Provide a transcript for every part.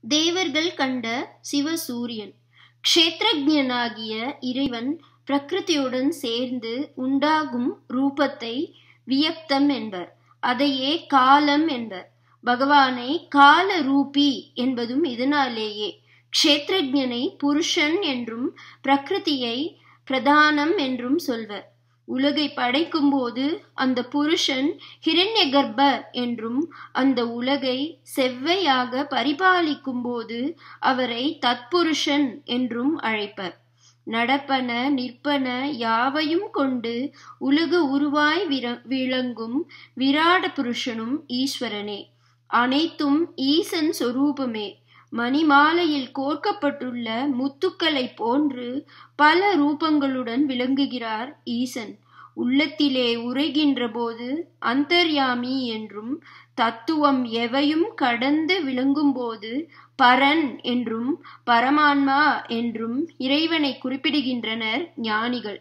தேவர்கள் கண்ட சிவசூரியன் க்ஷேத்திரஜனாகிய இறைவன் பிரகிருதியுடன் சேர்ந்து உண்டாகும் ரூபத்தை வியக்தம் என்பர் அதையே காலம் என்பர் பகவானை கால ரூபி என்பதும் இதனாலேயே க்ஷேத்திரஜனை புருஷன் என்றும் பிரகிருதியை பிரதானம் என்றும் சொல்வர் உலகை படைக்கும் போது அந்த புருஷன் ஹிரண்ய கர்ப்ப என்றும் அந்த உலகை செவ்வையாக பரிபாலிக்கும் போது அவரை தத்புருஷன் என்றும் அழைப்பர் நடப்பன நிற்பன யாவையும் கொண்டு உலகு உருவாய் விளங்கும் விராட புருஷனும் ஈஸ்வரனே அனைத்தும் ஈசன் சொரூபமே மணிமாலையில் கோர்க்கப்பட்டுள்ள முத்துக்களை போன்று பல ரூபங்களுடன் விளங்குகிறார் ஈசன் உள்ளத்திலே உரைகின்ற போது அந்தர்யாமி என்றும் தத்துவம் எவையும் கடந்து விளங்கும்போது பரன் என்றும் பரமான்மா என்றும் இறைவனை குறிப்பிடுகின்றனர் ஞானிகள்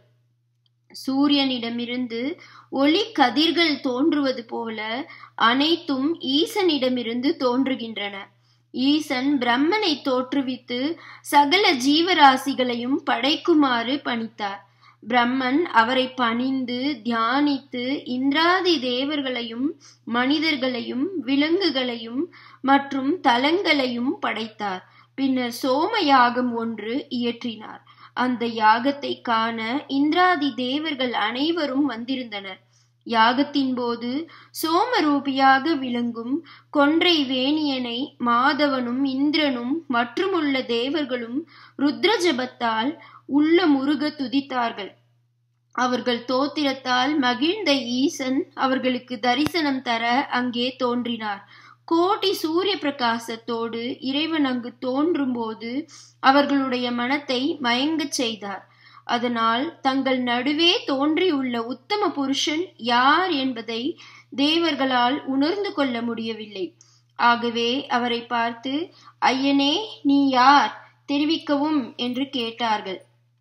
சூரியனிடமிருந்து ஒளி கதிர்கள் தோன்றுவது போல அனைத்தும் ஈசனிடமிருந்து தோன்றுகின்றன ஈசன் பிரம்மனை தோற்றுவித்து சகல ஜீவராசிகளையும் படைக்குமாறு பணித்தார் பிரம்மன் அவரை பணிந்து தியானித்து இந்திராதி தேவர்களையும் மனிதர்களையும் விலங்குகளையும் மற்றும் தலங்களையும் படைத்தார் பின்னர் சோம யாகம் ஒன்று இயற்றினார் அந்த யாகத்தை காண இந்திராதி தேவர்கள் அனைவரும் வந்திருந்தனர் யாகத்தின் போது சோமரூபியாக விளங்கும் கொன்றை வேணியனை மாதவனும் இந்திரனும் மற்றுமுள்ள தேவர்களும் ருத்ர ஜபத்தால் உள்ள முருக துதித்தார்கள் அவர்கள் தோத்திரத்தால் மகிழ்ந்த ஈசன் அவர்களுக்கு தரிசனம் தர அங்கே தோன்றினார் கோடி சூரிய பிரகாசத்தோடு இறைவன் அங்கு தோன்றும் போது அவர்களுடைய மனத்தை மயங்கச் செய்தார் அதனால் தங்கள் நடுவே தோன்றியுள்ள உத்தம புருஷன் யார் என்பதை தேவர்களால் உணர்ந்து கொள்ள முடியவில்லை ஆகவே அவரை பார்த்து ஐயனே நீ யார் தெரிவிக்கவும் என்று கேட்டார்கள்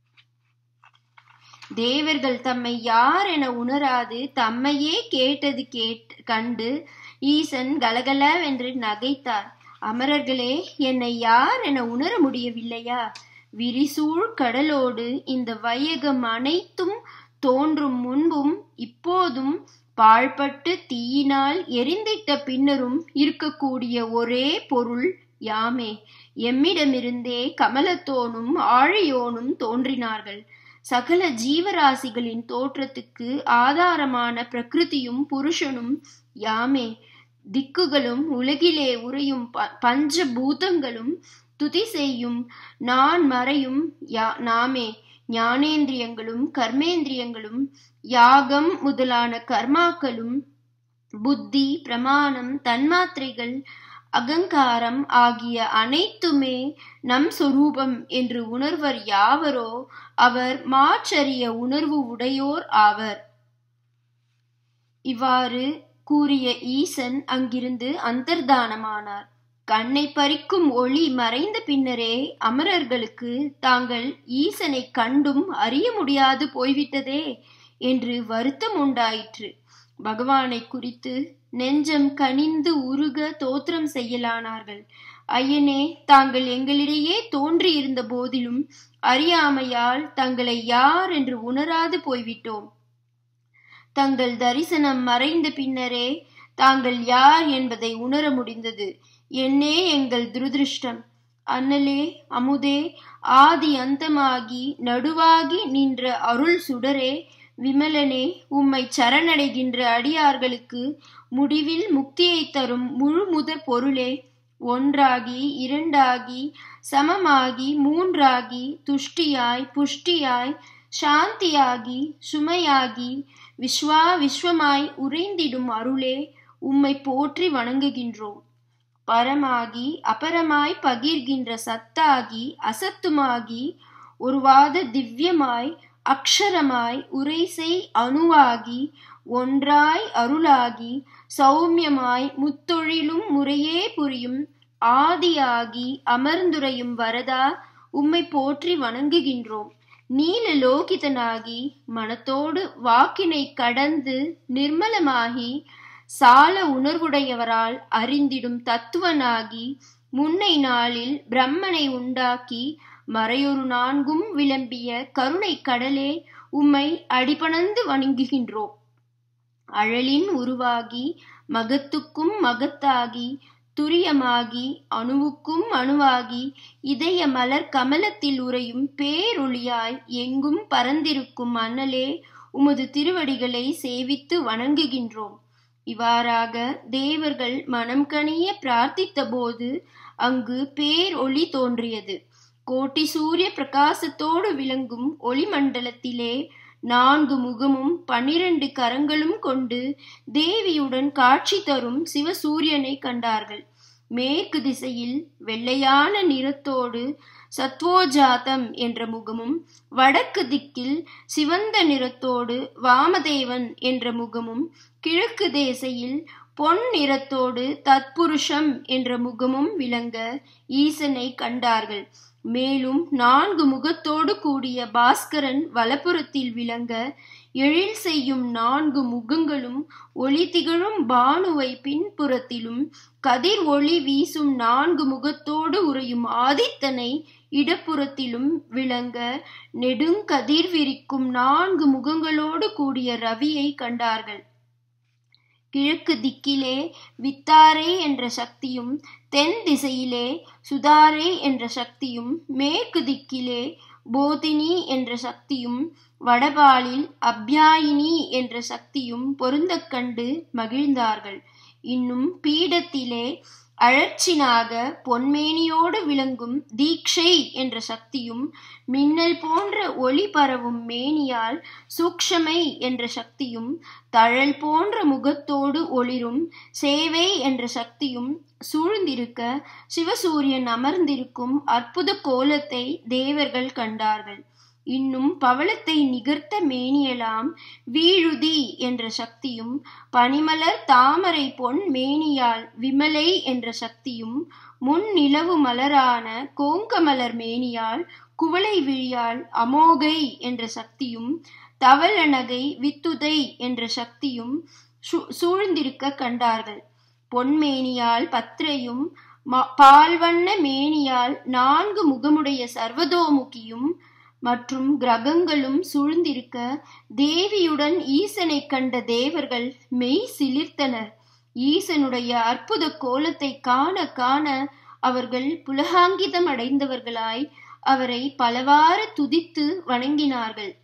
தேவர்கள் தம்மை யார் என உணராது தம்மையே கேட்டது கேட் கண்டு ஈசன் கலகலவென்று நகைத்தார் அமரர்களே என்னை யார் என உணர முடியவில்லையா விரிசூழ் கடலோடு இந்த வையகம் அனைத்தும் தோன்றும் முன்பும் இப்போதும் பாழ்பட்டு தீயினால் எரிந்திட்ட பின்னரும் இருக்கக்கூடிய ஒரே பொருள் யாமே எம்மிடமிருந்தே கமலத்தோனும் ஆழியோனும் தோன்றினார்கள் சகல ஜீவராசிகளின் தோற்றத்துக்கு ஆதாரமான பிரகிருதியும் புருஷனும் யாமே திக்குகளும் உலகிலே உறையும் பஞ்ச பூதங்களும் துதி செய்யும் நான் மறையும் நாமே ஞானேந்திரியங்களும் கர்மேந்திரியங்களும் யாகம் முதலான கர்மாக்களும் புத்தி பிரமாணம் தன்மாத்திரைகள் அகங்காரம் ஆகிய அனைத்துமே நம் சொரூபம் என்று உணர்வர் யாவரோ அவர் மாற்றறிய உணர்வு உடையோர் ஆவர் இவ்வாறு கூறிய ஈசன் அங்கிருந்து அந்தர்தானமானார் கண்ணை பறிக்கும் ஒளி மறைந்த பின்னரே அமரர்களுக்கு தாங்கள் ஈசனை கண்டும் அறிய முடியாது போய்விட்டதே என்று வருத்தம் உண்டாயிற்று பகவானை குறித்து நெஞ்சம் கனிந்து உருக தோத்திரம் செய்யலானார்கள் ஐயனே தாங்கள் எங்களிடையே தோன்றியிருந்த போதிலும் அறியாமையால் தங்களை யார் என்று உணராது போய்விட்டோம் தங்கள் தரிசனம் மறைந்த பின்னரே தாங்கள் யார் என்பதை உணர முடிந்தது என்னே எங்கள் துரதிருஷ்டம் அண்ணலே அமுதே ஆதி அந்தமாகி நடுவாகி நின்ற அருள் சுடரே விமலனே உம்மை சரணடைகின்ற அடியார்களுக்கு முடிவில் முக்தியை தரும் முழு முதற் பொருளே ஒன்றாகி இரண்டாகி சமமாகி மூன்றாகி துஷ்டியாய் புஷ்டியாய் சாந்தியாகி சுமையாகி விஸ்வா விஸ்வமாய் உறைந்திடும் அருளே உம்மை போற்றி வணங்குகின்றோம் பரமாகி அபரமாய் பகிர்கின்ற சத்தாகி அசத்துமாகி ஒருவாத திவ்யமாய் அக்ஷரமாய் உரைசை அணுவாகி ஒன்றாய் அருளாகி சௌமியமாய் முத்தொழிலும் முறையே புரியும் ஆதியாகி அமர்ந்துரையும் வரதா உம்மை போற்றி வணங்குகின்றோம் நீல லோகிதனாகி மனத்தோடு வாக்கினை கடந்து நிர்மலமாகி சால உணர்வுடையவரால் அறிந்திடும் தத்துவனாகி முன்னை நாளில் பிரம்மனை உண்டாக்கி மறையொரு நான்கும் விளம்பிய கருணை கடலே உம்மை அடிபணந்து வணங்குகின்றோம் அழலின் உருவாகி மகத்துக்கும் மகத்தாகி துரியமாகி அணுவுக்கும் அணுவாகி இதய மலர் கமலத்தில் உறையும் பேரொளியாய் எங்கும் பறந்திருக்கும் அண்ணலே உமது திருவடிகளை சேவித்து வணங்குகின்றோம் இவ்வாறாக தேவர்கள் மனம் கனிய பிரார்த்தித்த போது அங்கு பேர் ஒளி தோன்றியது கோட்டி சூரிய பிரகாசத்தோடு விளங்கும் ஒளிமண்டலத்திலே நான்கு முகமும் பன்னிரண்டு கரங்களும் கொண்டு தேவியுடன் காட்சி தரும் சிவசூரியனை கண்டார்கள் மேற்கு திசையில் வெள்ளையான நிறத்தோடு சத்வோஜாதம் என்ற முகமும் வடக்கு திக்கில் சிவந்த நிறத்தோடு வாமதேவன் என்ற முகமும் கிழக்கு தேசையில் பொன் நிறத்தோடு தத்புருஷம் என்ற முகமும் விளங்க ஈசனை கண்டார்கள் மேலும் நான்கு முகத்தோடு கூடிய பாஸ்கரன் வலப்புறத்தில் விளங்க எழில் செய்யும் நான்கு முகங்களும் ஒளி திகழும் பானுவை பின்புறத்திலும் கதிர் ஒளி வீசும் நான்கு முகத்தோடு உறையும் ஆதித்தனை இடப்புறத்திலும் விளங்க நெடுங்கதிர் விரிக்கும் நான்கு முகங்களோடு கூடிய ரவியை கண்டார்கள் கிழக்கு திக்கிலே வித்தாரே என்ற சக்தியும் தென் திசையிலே சுதாரே என்ற சக்தியும் மேற்கு திக்கிலே போதினி என்ற சக்தியும் வடபாலில் அப்யாயினி என்ற சக்தியும் பொருந்தக் கண்டு மகிழ்ந்தார்கள் இன்னும் பீடத்திலே அழற்சினாக பொன்மேனியோடு விளங்கும் தீக்ஷை என்ற சக்தியும் மின்னல் போன்ற ஒளி பரவும் மேனியால் சூக்ஷமை என்ற சக்தியும் தழல் போன்ற முகத்தோடு ஒளிரும் சேவை என்ற சக்தியும் சூழ்ந்திருக்க சிவசூரியன் அமர்ந்திருக்கும் அற்புத கோலத்தை தேவர்கள் கண்டார்கள் இன்னும் பவளத்தை நிகர்த்த மேனியலாம் வீழுதி என்ற சக்தியும் பனிமலர் தாமரை பொன் மேனியால் விமலை என்ற சக்தியும் முன் நிலவு மலரான கோங்கமலர் மேனியால் குவளை விழியால் அமோகை என்ற சக்தியும் தவளநகை வித்துதை என்ற சக்தியும் சூழ்ந்திருக்க கண்டார்கள் பொன்மேனியால் பத்ரையும் பால்வண்ண மேனியால் நான்கு முகமுடைய சர்வதோமுகியும் மற்றும் கிரகங்களும் சூழ்ந்திருக்க தேவியுடன் ஈசனை கண்ட தேவர்கள் மெய் சிலிர்த்தனர் ஈசனுடைய அற்புத கோலத்தை காண காண அவர்கள் புலகாங்கிதம் அடைந்தவர்களாய் அவரை பலவாறு துதித்து வணங்கினார்கள்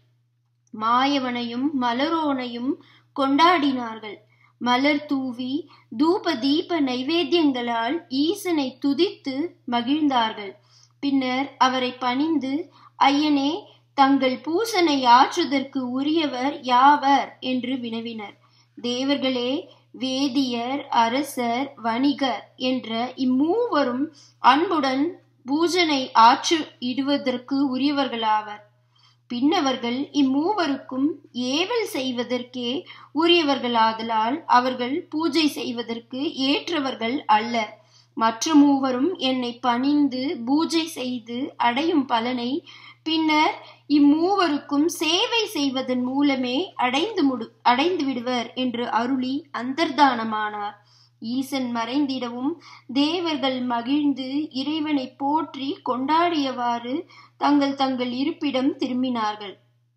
மாயவனையும் மலரோனையும் கொண்டாடினார்கள் மலர் தூவி தூப தீப நைவேத்தியங்களால் ஈசனை துதித்து மகிழ்ந்தார்கள் பின்னர் அவரை பணிந்து ஐயனே தங்கள் பூசனை ஆற்றுதற்கு உரியவர் யாவர் என்று வினவினர் தேவர்களே வேதியர் அரசர் வணிகர் என்ற இம்மூவரும் அன்புடன் பூஜனை ஆற்று இடுவதற்கு உரியவர்களாவர் பின்னவர்கள் இம்மூவருக்கும் ஏவல் செய்வதற்கே உரியவர்களாதலால் அவர்கள் பூஜை செய்வதற்கு ஏற்றவர்கள் அல்ல மற்ற மூவரும் என்னை பணிந்து பூஜை செய்து அடையும் பலனை பின்னர் இம்மூவருக்கும் சேவை செய்வதன் மூலமே அடைந்து முடு அடைந்து விடுவர் என்று அருளி அந்தர்தானமானார் ஈசன் மறைந்திடவும் தேவர்கள் மகிழ்ந்து இறைவனை போற்றி கொண்டாடியவாறு தங்கள் தங்கள் இருப்பிடம் திரும்பினார்கள்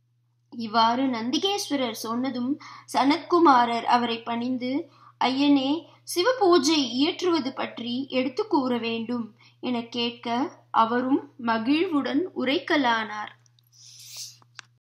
இவ்வாறு நந்திகேஸ்வரர் சொன்னதும் சனத்குமாரர் அவரை பணிந்து ஐயனே சிவ பூஜை இயற்றுவது பற்றி எடுத்து கூற வேண்டும் என கேட்க அவரும் மகிழ்வுடன் உரைக்கலானார்